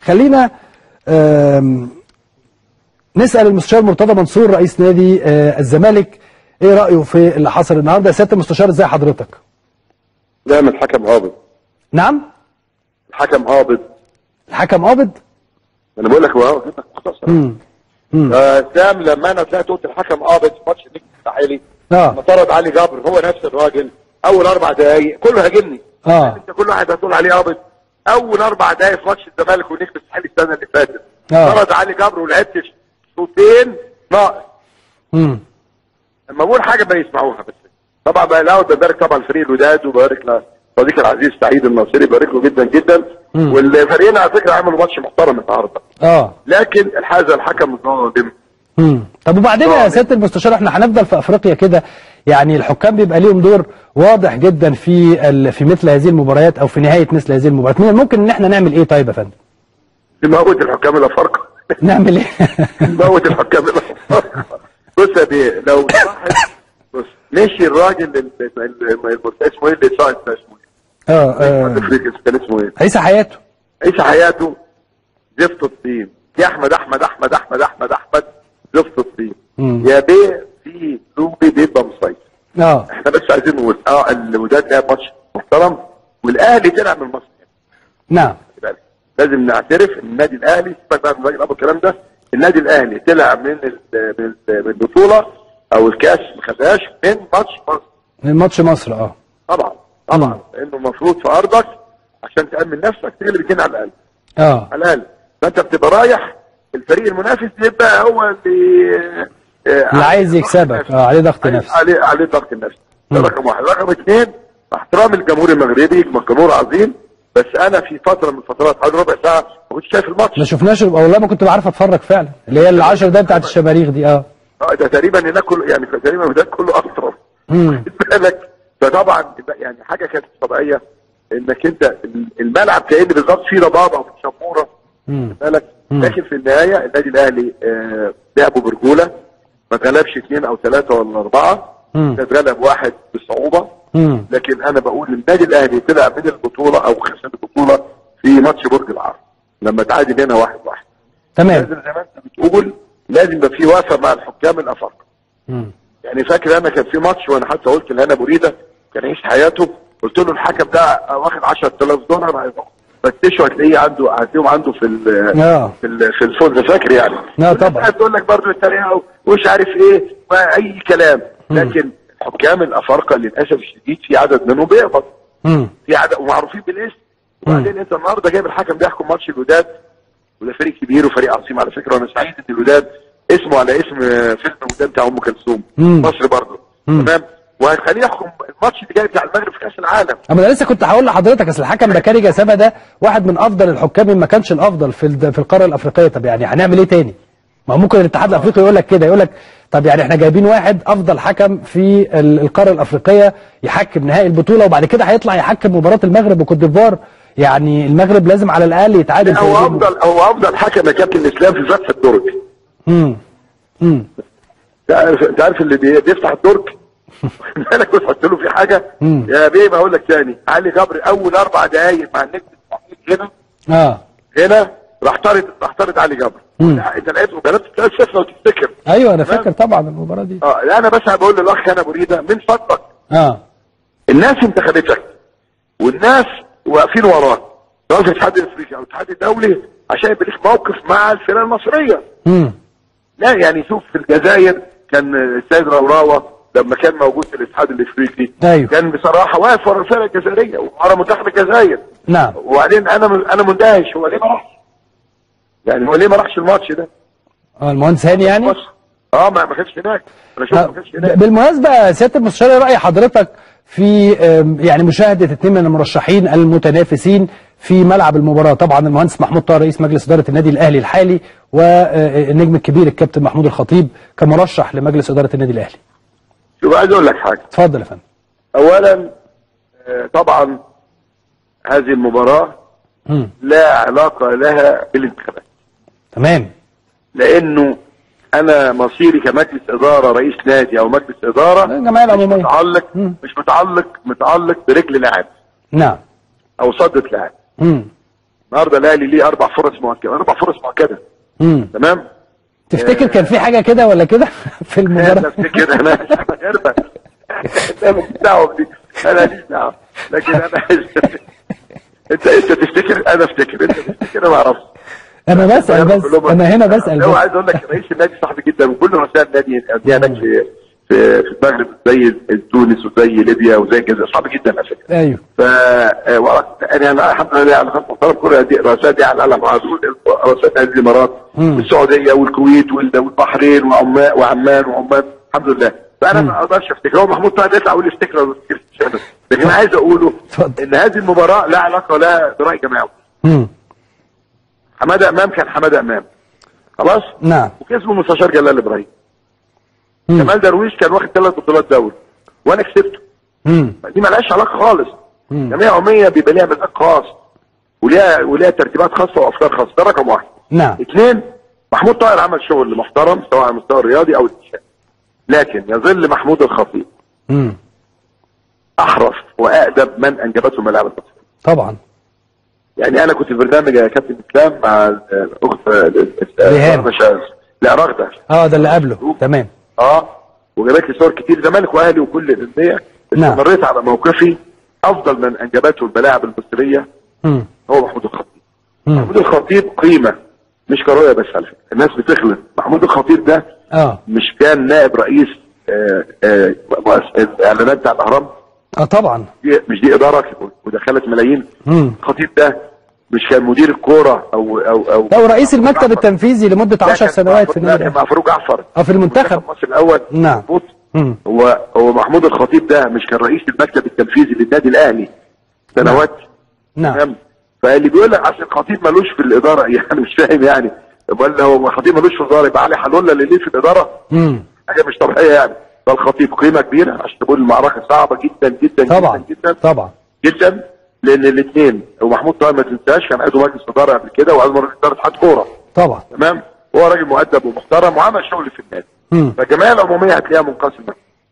خلينا آم، نسال المستشار مرتضى منصور رئيس نادي آه، الزمالك ايه رايه في اللي حصل النهارده يا سياده المستشار ازاي حضرتك لا من الحكم هابط نعم الحكم هابط الحكم قابض انا بقول لك هو هو مختصر امم امم آه سام لما انا طلعت قلت الحكم هابط في ماتش النجم الساحلي اه لما طرد علي جابر هو نفس الراجل اول اربع دقايق كله هاجمني اه انت كل واحد هتقول عليه هابط اول اربع دقايق في ماتش الزمالك والنجم الساحلي السنه اللي فاتت آه. طرد علي جابر ولعبت شوطين ناقص امم لما بقول حاجه بيسمعوها بس طبعا بقى الاول ببارك طبعا فريق الوداد وبارك لصديقي العزيز سعيد الناصري بارك له جدا جدا مم. والفريقين على فكره عملوا ماتش محترم النهارده اه لكن هذا الحكم ظالم امم طب وبعدين يا ظالم. سياده المستشار احنا هنفضل في افريقيا كده يعني الحكام بيبقى ليهم دور واضح جدا في ال... في مثل هذه المباريات او في نهايه مثل هذه المباريات من الممكن ان احنا نعمل ايه طيب يا فندم نموت الحكام الافارقه نعمل ايه نموت الحكام الافارقه بص يا بيه لو واحد بص مشي الراجل ال- ال- ال- ال- اسمه ايه اللي صاعد ده اسمه ايه؟ اه آه، افريقيا كان اسمه ايه؟ عيسى حياته عيش حياته زفت الطين يا احمد احمد احمد احمد احمد احمد زفت الطين مم. يا بيه في لوبي بيبقى مسيطر اه احنا بس عايزين نقول اه الوداد لعب ماتش محترم والاهلي طلع من مصر نعم بالك. لازم نعترف ان النادي الاهلي سيبك بقى من الراجل ابو الكلام ده النادي الاهلي طلع من ال- من ال- من البطوله او الكاس ما خدهاش من ماتش مصر من ماتش مصر اه طبعا طبعا لانه المفروض في ارضك عشان تامن نفسك تغلب الاثنين على الاقل اه على الاقل فانت بتبقى رايح الفريق المنافس يبقى هو اللي آه، اللي عايز عليه ضغط يكسبك نفسي. اه عليه ضغط عليه- نفسي عليه عليه ضغط النفسي ده مم. رقم واحد رقم اثنين احترام الجمهور المغربي جمهور عظيم بس انا في فتره من الفترات حوالي ربع ساعه ما كنتش شايف الماتش ما شفناش والله ما كنت بعرف اتفرج فعلا اللي هي العشر دقايق بتاعت الشماريخ دي اه اه ده تقريبا هناك كله يعني تقريبا ده كله اطرف امم خد بالك فطبعا يعني حاجه كانت مش طبيعيه انك انت الملعب كان بالظبط فيه ربابه وفي شبوره امم خد بالك مم. لكن في النهايه النادي الاهلي آه لعبوا برجوله ما غلبش اثنين او ثلاثه ولا اربعه مم. ده اتغلب واحد بصعوبه امم لكن انا بقول النادي الاهلي طلع من البطوله او خسر البطوله في ماتش برج العرب لما تعادل هنا واحد واحد تمام لازم زي ما انت بتقول لازم يبقى في وفاء مع الحكام الافارقه مم. يعني فاكر انا كان في ماتش وانا حتى قلت لهنا بريده كان يعيش حياته قلت له الحكم ده واخد 10000 دولار فتشوا هتلاقيه عنده هتلاقيهم عنده في ال اه في ال في الفندق فاكر يعني لا طبعا. تقول لك برضه التريقه ومش عارف ايه ما اي كلام لكن حكام الافارقه للاسف الشديد في عدد منهم بيقبض امم في عدد ومعروفين بالاسم وبعدين انت النهارده جايب الحكم بيحكم ماتش الوداد وده فريق كبير وفريق عظيم على فكره وانا سعيد ان الوداد اسمه على اسم فيلم الوداد بتاع ام كلثوم مم. مصر برضه مم. تمام وهتخليه يحكم الماتش اللي جاي بتاع المغرب في كاس العالم اما انا لسه كنت هقول لحضرتك اصل الحكم بكاري جسابه ده واحد من افضل الحكام إن ما كانش الافضل في الد- في القاره الافريقيه طب يعني هنعمل ايه تاني؟ ما هو ممكن الاتحاد الافريقي يقول لك كده يقول لك طب يعني احنا جايبين واحد افضل حكم في ال- القاره الافريقيه يحكم نهائي البطوله وبعد كده هيطلع يحكم مباراه المغرب وكوت ديفوار يعني المغرب لازم على الاقل يتعادل في هو هذه افضل هو افضل حكم يا كابتن الاسلام في فتح الدرج امم امم انت عارف انت عارف اللي بي- بيفتح الدرج بالك بص حط له في حاجه مم. يا بيه بقول لك تاني علي جبر اول اربع دقايق مع النجم التحقيق هنا اه هنا راح طارد راح طارد علي جبر مم. لا، انت لقيته غلبت 3 0 لو تفتكر ايوه انا فاكر طبعا المباراه دي اه لا انا بس بقول للاخ انا بريده من فضلك اه الناس انتخبتك والناس واقفين وراك سواء في الاتحاد الافريقي او الاتحاد الدولي عشان يبقى ليك موقف مع الفرقه المصريه امم لا يعني شوف في الجزائر كان السيد روراوه لما كان موجود في الاتحاد الافريقي أيوه. كان بصراحه واقف ورا الفرقه الجزائريه ورا منتخب الجزائر نعم وبعدين انا انا مندهش هو ليه ما راحش؟ يعني هو ليه ما راحش الماتش ده؟ اه المهندس هاني يعني مصر. اه ما ما كانش هناك انا شفته ما كانش هناك بالمناسبة سيادة المستشار إيه رأي حضرتك في آم، يعني مشاهدة اثنين من المرشحين المتنافسين في ملعب المباراة طبعا المهندس محمود طاهر رئيس مجلس إدارة النادي الأهلي الحالي والنجم الكبير الكابتن محمود الخطيب كمرشح لمجلس إدارة النادي الأهلي شوف عايز اقول لك حاجه اتفضل يا فندم اولا آه، طبعا هذه المباراه مم. لا علاقه لها بالانتخابات تمام لانه انا مصيري كمجلس اداره رئيس نادي او مجلس اداره الجمعية مش العمومية متعلق مم. مش متعلق متعلق برجل لاعب نعم او صدة لاعب مم. النهارده الاهلي ليه اربع فرص مؤكده اربع فرص مؤكده امم تمام تفتكر كان في حاجه كده ولا كده في انا المباراه افتكر انا غيرها انا مش دعوه بدي انا ماليش دعوه لكن انا انت انت تفتكر انا افتكر انت تفتكر انا ما اعرفش انا بسال بس انا هنا بسال هو بس عايز اقول لك رئيس النادي صاحبي جدا وكل رؤساء النادي الانديه هناك في في في المغرب زي تونس وزي ليبيا وزي الجزائر صعب جدا على فكره ايوه ف آه، وقت- يعني انا الحمد لله على خط محترم كل هذه الرؤساء دي على العالم العربي رؤساء نادي الامارات مم. والسعوديه والكويت وال- والبحرين وعمان وعمان وعمان الحمد لله فانا ما اقدرش افتكر هو محمود طاهر يطلع يقول لي افتكر ولا ما تفتكرش أنا. لكن انا عايز اقوله اتفضل. ان هذه المباراه لا علاقه لها براي جماعي امم حماده امام كان حماده امام خلاص نعم وكسبه مستشار جلال ابراهيم مم. كمال درويش كان واخد ثلاث بطولات دوري وانا كسبته امم دي مالهاش علاقه خالص مم. جمعيه عموميه بيبقى ليها مزاج خاص وليها وليها ترتيبات خاصه وافكار خاصه ده رقم واحد نعم اثنين محمود طاهر عمل شغل محترم سواء على المستوى الرياضي او الانشائي لكن يظل محمود الخطيب امم احرف واقدم من انجبته الملاعب المصريه طبعا يعني انا كنت في برنامج يا كابتن اسلام مع الاخت ريهام. رغدة شاذ. لا رغده اه ده اللي قبله تمام اه وجابت لي صور كتير زمالك واهلي وكل الانديه نعم. استمريت على موقفي افضل من انجبته الملاعب المصريه امم هو محمود الخطيب مم. محمود الخطيب قيمه مش كرويه بس على فكره الناس بتخلط محمود الخطيب ده اه مش كان نائب رئيس آه، آه، مؤس- الاعلانات بتاع الاهرام اه طبعا دي مش دي اداره ودخلت ملايين امم الخطيب ده مش كان مدير الكوره او او او لو رئيس المكتب التنفيذي لمده ده 10 كان سنوات مع- في لا، النادي كان الأهلي. مع فاروق جعفر اه في المنتخب مصر الاول نعم. مظبوط. امم هو هو محمود الخطيب ده مش كان رئيس المكتب التنفيذي للنادي الاهلي سنوات نعم تمام فاللي بيقول لك عشان الخطيب ملوش في الاداره يعني مش فاهم يعني ولا هو الخطيب ملوش في الاداره يبقى علي حلوله اللي ليه في الاداره امم حاجه مش طبيعيه يعني فالخطيب قيمه كبيره عشان تقول المعركه صعبه جدا جدا طبعا جدا جدا طبعا جدا لان الاثنين ومحمود طاهر ما تنساش كان عضو مجلس اداره قبل كده وعضو مجلس اداره اتحاد كوره طبعا تمام هو راجل مؤدب ومحترم وعمل شغل في النادي امم فالجمعيه العموميه هتلاقيها منقسمه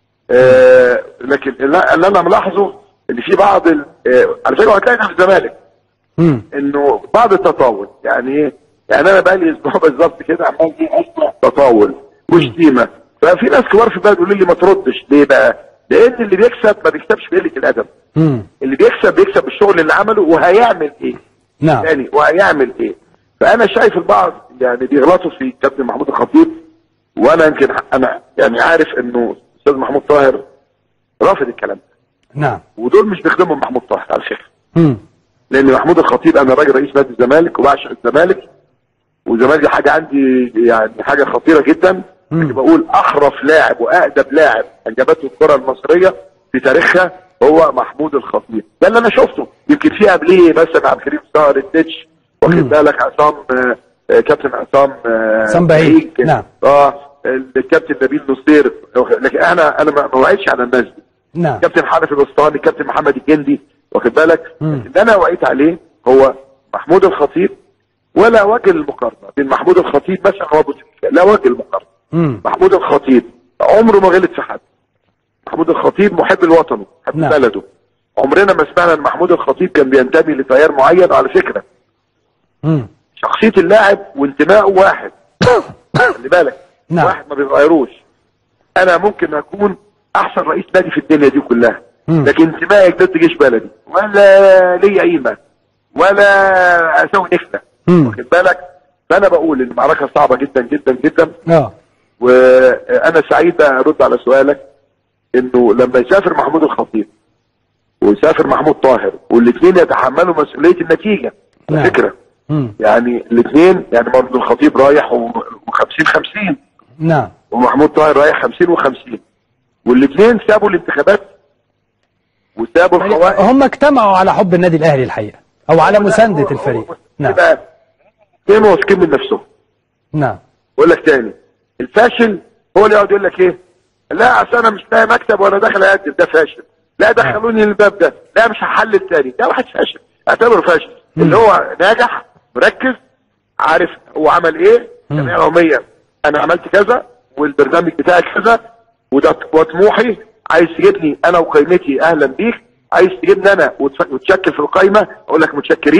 آه لكن اللي اللي انا ملاحظه ان في بعض ال- آه على فكره هتلاقي ده في الزمالك امم انه بعض التطاول يعني ايه يعني انا بقالي اسبوع بالظبط كده عمال ايه اسمع تطاول وشتيمه ففي ناس كبار في البلد يقولوا لي ما تردش ليه بقى؟ لان اللي بيكسب ما بيكسبش بقله الادب امم اللي بيكسب بيكسب بالشغل اللي عمله وهيعمل ايه؟ نعم تاني وهيعمل ايه؟ فانا شايف البعض يعني بيغلطوا في كابتن محمود الخطيب وانا يمكن انا يعني عارف انه استاذ محمود طاهر رافض الكلام ده نعم ودول مش بيخدموا محمود طاهر على فكره امم لان محمود الخطيب انا راجل رئيس نادي الزمالك وبعشق الزمالك والزمالك دي حاجه عندي يعني حاجه خطيره جدا مم. كنت بقول احرف لاعب واقدم لاعب انجبته الكره المصريه في تاريخها هو محمود الخطيب ده اللي انا شفته يمكن في قبليه مثلا عبد الكريم صقر التتش مم. واخد بالك عصام آه، آه، كابتن عصام آه، عصام بعيد. نعم. اه الكابتن نبيل نصير لكن انا انا ما ما وعدتش على الناس دي نعم كابتن حنفي الاسطاني كابتن محمد الجندي واخد بالك مم. اللي انا وقيت عليه هو محمود الخطيب ولا وجه المقارنه بين محمود الخطيب مثلا وابو تريكة لا وجه المقارنه امم محمود الخطيب عمره ما غلط في حد محمود الخطيب محب لوطنه محب نعم. بلده عمرنا ما سمعنا ان محمود الخطيب كان بينتمي لتيار معين على فكره امم شخصيه اللاعب وانتمائه واحد خلي بالك نعم. واحد ما بيتغيروش انا ممكن اكون احسن رئيس نادي في الدنيا دي كلها مم. لكن انتمائي ضد جيش بلدي ولا ليا قيمه ولا اسوي نكته مم. واخد بالك فانا بقول ان المعركه صعبه جدا جدا جدا اه وانا سعيد بقى ارد على سؤالك انه لما يسافر محمود الخطيب ويسافر محمود طاهر والاثنين يتحملوا مسؤوليه النتيجه على نعم. فكره امم يعني الاثنين يعني محمود الخطيب رايح و50 50 نعم ومحمود طاهر رايح 50 و50 والاثنين سابوا الانتخابات وسابوا القوائم هم اجتمعوا على حب النادي الاهلي الحقيقه او على مسانده الفريق نعم نعم كانوا واثقين من نفسهم نعم بقول لك تاني الفاشل هو اللي يقعد يقول لك ايه لا اصل انا مش لاقي مكتب وانا داخل اقدم ده فاشل لا دخلوني الباب ده لا مش هحلل تاني ده واحد فاشل اعتبره فاشل اللي هو ناجح مركز عارف هو عمل ايه جمعيه يوميه انا عملت كذا والبرنامج بتاعي كذا وده وطموحي عايز تجيبني انا وقيمتي اهلا بيك عايز تجيبني انا وتف- وتشكل في القايمه اقول لك متشكرين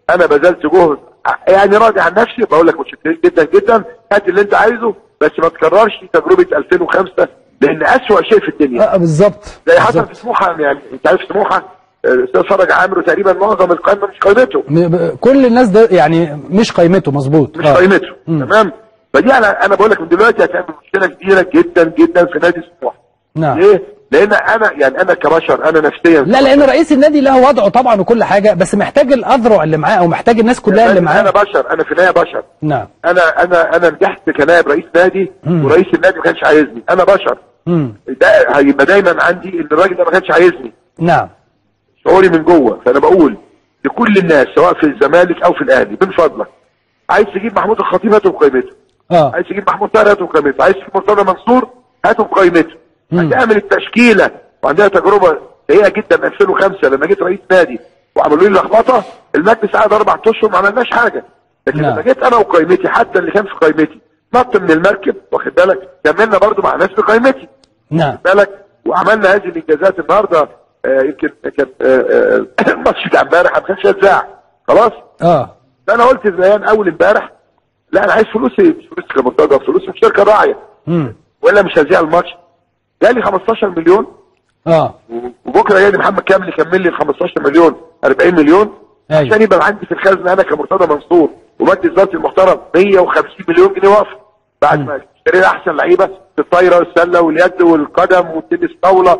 انا بذلت جهد يعني راضي عن نفسي بقول لك متشكرين جدا جدا هات اللي انت عايزه بس ما تكررش تجربه 2005 لان اسوأ شيء في الدنيا آه بالظبط زي حصل بالظبط. في سموحه يعني انت عارف سموحه آه، الاستاذ فرج عامر تقريبا معظم القائمه مش قائمته م- ب- كل الناس ده يعني مش قيمته مظبوط مش آه. قائمته مم. تمام فدي انا انا بقول لك من دلوقتي هتعمل مشكله كبيره جدا جدا في نادي سموحه نعم ليه؟ لان انا يعني انا كبشر انا نفسيا لا لان رئيس النادي له وضعه طبعا وكل حاجه بس محتاج الاذرع اللي معاه او محتاج الناس كلها اللي انا معاه بشر انا في النهايه بشر نعم انا انا انا نجحت كنائب رئيس نادي مم. ورئيس النادي ما كانش عايزني انا بشر مم. ده هيبقى دايما عندي ان الراجل ده ما كانش عايزني نعم شعوري من جوه فانا بقول لكل الناس سواء في الزمالك او في الاهلي من فضلك عايز تجيب محمود الخطيب هاته بقيمته اه عايز تجيب محمود طاهر هاته بقيمته عايز تجيب مرتضى منصور هاته بقيمته مم. هتعمل التشكيله وعندنا تجربه سيئه جدا 2005 لما جيت رئيس نادي وعملوا لي لخبطه المجلس قعد اربع اشهر ما عملناش حاجه لكن نعم. لما جيت انا وقيمتي حتى اللي كان في قيمتي نط من المركب واخد بالك كملنا برضو مع ناس في قيمتي نعم بالك وعملنا هذه الانجازات النهارده آه، يمكن كان آه، آه، الماتش بتاع امبارح ما كانش هيتذاع خلاص اه فانا قلت زيان اول امبارح لا انا عايز فلوسي مش فلوس كمنتدى فلوس من شركه راعيه امم ولا مش هذيع الماتش جالي 15 مليون اه وبكره جاي لي محمد كامل يكمل لي ال 15 مليون 40 مليون أيوة. عشان يبقى عندي في الخزنه انا كمرتضى منصور ومجلس ادارتي المحترم 150 مليون جنيه وقف بعد ما اشترينا احسن لعيبه في الطايره والسله واليد والقدم والتنس طاوله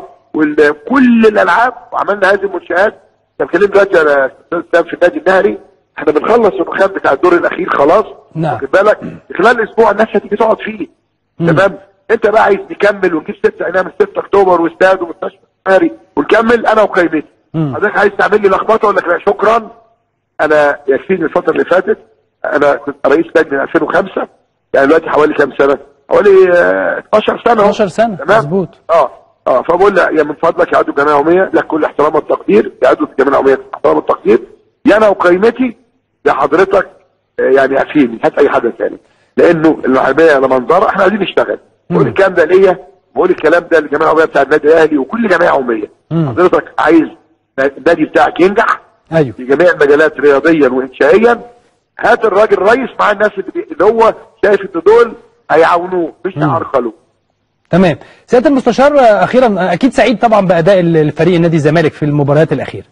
وكل الالعاب وعملنا هذه المنشات انت بتكلم دلوقتي انا استاذ سام في النادي النهري احنا بنخلص الرخام بتاع الدور الاخير خلاص نعم. واخد بالك في خلال اسبوع الناس هتيجي تقعد فيه تمام انت بقى عايز نكمل ونجيب 6 نعمل 6 اكتوبر واستاد ومستشفى النهري ونكمل انا وقيمتي مم. حضرتك عايز تعمل لي لخبطه ولا لا شكرا انا يكفيني الفتره اللي فاتت انا كنت رئيس نادي من 2005 يعني دلوقتي حوالي كام سنه؟ حوالي آه، 12 سنه أهو. 12 سنة، تمام مظبوط. اه اه فبقول لا يا من فضلك يا عدو الجمعيه العموميه لك كل احترام والتقدير يا عدو الجمعيه العموميه احترام والتقدير يا انا وقيمتي يا حضرتك آه، يعني عارفين هات اي حد تاني لانه العربيه لمنظره احنا عايزين نشتغل بقول الكلام ده ليا بقول الكلام ده للجمعيه العموميه بتاع النادي الاهلي وكل جمعيه عموميه مم. حضرتك عايز النادي بتاعك ينجح ايوه في جميع المجالات رياضيا وانشائيا هات الراجل رئيس مع الناس اللي, بي- اللي هو شايف ان دول هيعاونوه مش هيعرقلوه تمام سياده المستشار آه، اخيرا آه، اكيد سعيد طبعا باداء ال- الفريق النادي الزمالك في المباريات الاخيره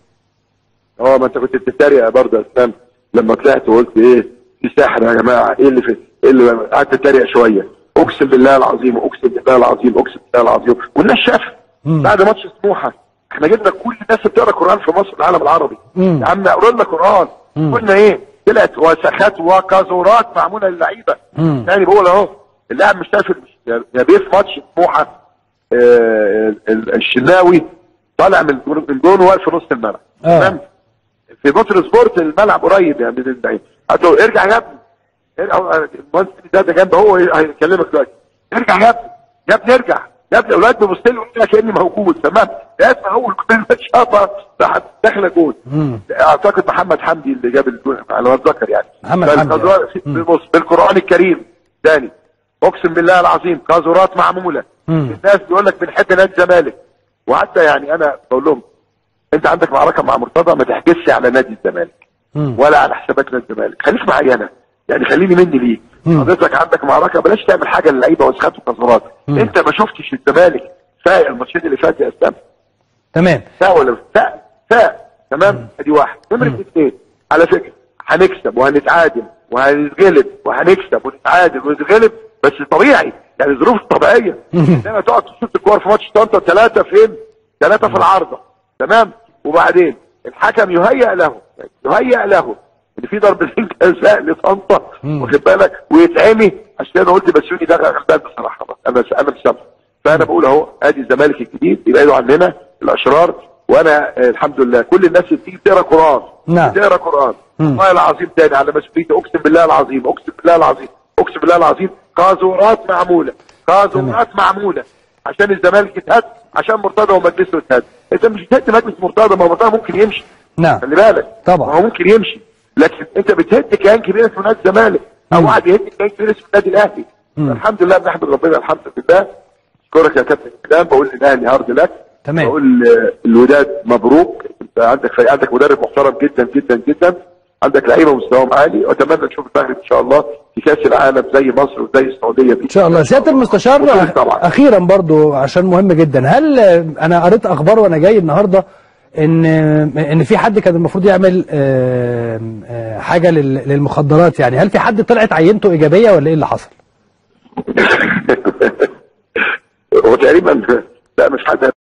اه ما انت كنت بتتريق برضه يا اسلام لما طلعت وقلت ايه في سحر يا جماعه ايه اللي في ايه اللي قعدت تتريق شويه اقسم بالله العظيم اقسم بالله العظيم اقسم بالله العظيم والناس شافت مم. بعد ماتش سموحه احنا جبنا كل الناس اللي بتقرا قران في مصر العالم العربي مم. يا عم اقرا لنا قران مم. قلنا ايه طلعت وسخات وكازورات معموله للعيبه مم. يعني بقول اهو اللاعب مش شايف يا يا بيه في ماتش سموحه آه، ال- الشناوي طالع من من جون واقف في نص الملعب آه. تمام في مصر سبورت الملعب قريب يعني من البعيد قلت له ارجع يا ابني ارجع المهندس ده ده جنب هو هيكلمك دلوقتي ارجع يا ابني يا ابني ارجع يا ابني اولاد بيبص لي يقول لي كاني موجود تمام يا ابني اول كلمه شاطه راحت داخله جول مم. اعتقد محمد حمدي اللي جاب الجول على ما اتذكر يعني محمد فالقذورات- حمدي. في- بص بالقران الكريم تاني اقسم بالله العظيم قاذورات معموله مم. الناس بيقول لك بنحب نادي الزمالك وحتى يعني انا بقول لهم انت عندك معركه مع مرتضى ما تحجزش على نادي الزمالك مم. ولا على حسابات نادي الزمالك خليك معايا انا يعني خليني مني ليك مم. حضرتك عندك معركه بلاش تعمل حاجه للعيبه وسخات وقذورات مم. انت ما شفتش الزمالك فايق الماتشين اللي فات يا اسلام تمام فاق ولا فاق فاق تمام ادي واحد نمرة اثنين على فكره هنكسب وهنتعادل وهنتغلب وهنكسب ونتعادل ونتغلب بس طبيعي يعني الظروف الطبيعيه انما تقعد تشوط الكور في ماتش طنطا ثلاثه فين؟ ثلاثه في العارضه تمام وبعدين الحكم يهيأ له يهيأ له ان في ضربتين جزاء لطنطا مم. واخد بالك ويتعمي عشان انا قلت بسيوني ده غلبان بصراحه بس انا انا مش سامع فانا بقول اهو ادي الزمالك الجديد يبعدوا عننا الاشرار وانا آه، الحمد لله كل الناس اللي بتيجي تقرا قران نعم. تقرا قران مم. والله العظيم تاني على مسؤوليتي اقسم بالله العظيم اقسم بالله العظيم اقسم بالله العظيم قاذورات معموله قاذورات معموله عشان الزمالك يتهد عشان مرتضى ومجلسه يتهد انت مش بتهد مجلس مرتضى ما هو مرتضى ممكن يمشي نعم خلي بالك طبعا. ما هو ممكن يمشي لكن انت بتهد كيان كبير اسمه نادي الزمالك او مم. واحد يهد كيان كبير اسمه النادي الاهلي مم. الحمد لله بنحمد ربنا الحمد لله اشكرك يا كابتن اسلام بقول للاهلي هارد لك تمام. بقول آه، الوداد مبروك انت عندك فريق عندك مدرب محترم جدا جدا جدا عندك لعيبه مستواهم عالي واتمنى نشوف المغرب ان شاء الله في كاس العالم زي مصر وزي السعوديه ان شاء الله سياده المستشار وكل طبعا. اخيرا برضو عشان مهم جدا هل انا قريت اخبار وانا جاي النهارده ان ان في حد كان المفروض يعمل آم، آه، حاجه لل- للمخدرات يعني هل في حد طلعت عينته ايجابيه ولا ايه اللي حصل؟ هو تقريبا لا مش حد